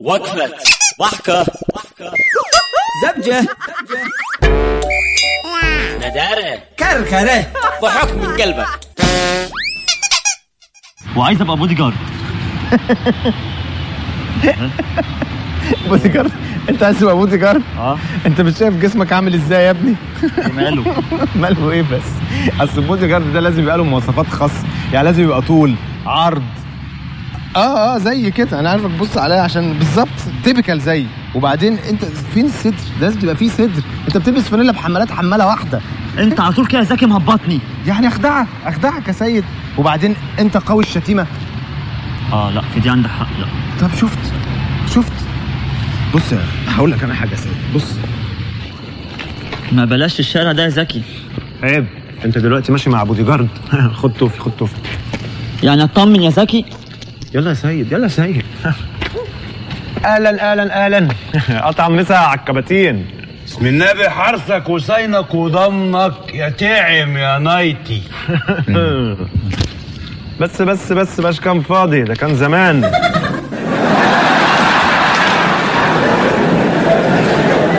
وقفة ضحكة زبجة ندارة كركرة ضحك من قلبك وعايز ابقى بودي جارد بودي جارد انت عايز تبقى بودي جارد اه انت مش شايف جسمك عامل ازاي يا ابني ماله ماله ايه بس اصل البودي جارد ده لازم يبقى له مواصفات خاصه يعني لازم يبقى طول عرض اه اه زي كده انا عارفك بص عليا عشان بالظبط تيبيكال زي وبعدين انت فين الصدر لازم تبقى فيه صدر انت بتلبس فانيلا بحمالات حماله واحده انت على طول كده زكي مهبطني يعني اخدعك اخدعك يا سيد وبعدين انت قوي الشتيمه اه لا في دي عندك حق لا طب شفت شفت بص يا هقول لك انا حاجه يا سيد بص ما بلاش الشارع ده يا زكي عيب انت دلوقتي ماشي مع بودي جارد خد توفي خد توفي يعني اطمن يا زكي يلا يا سيد يلا يا سيد اهلا اهلا اهلا قطع مسا على الكباتين بسم النبي حرثك وصينك وضمنك يا تعم يا نايتي بس بس بس باش كان فاضي ده كان زمان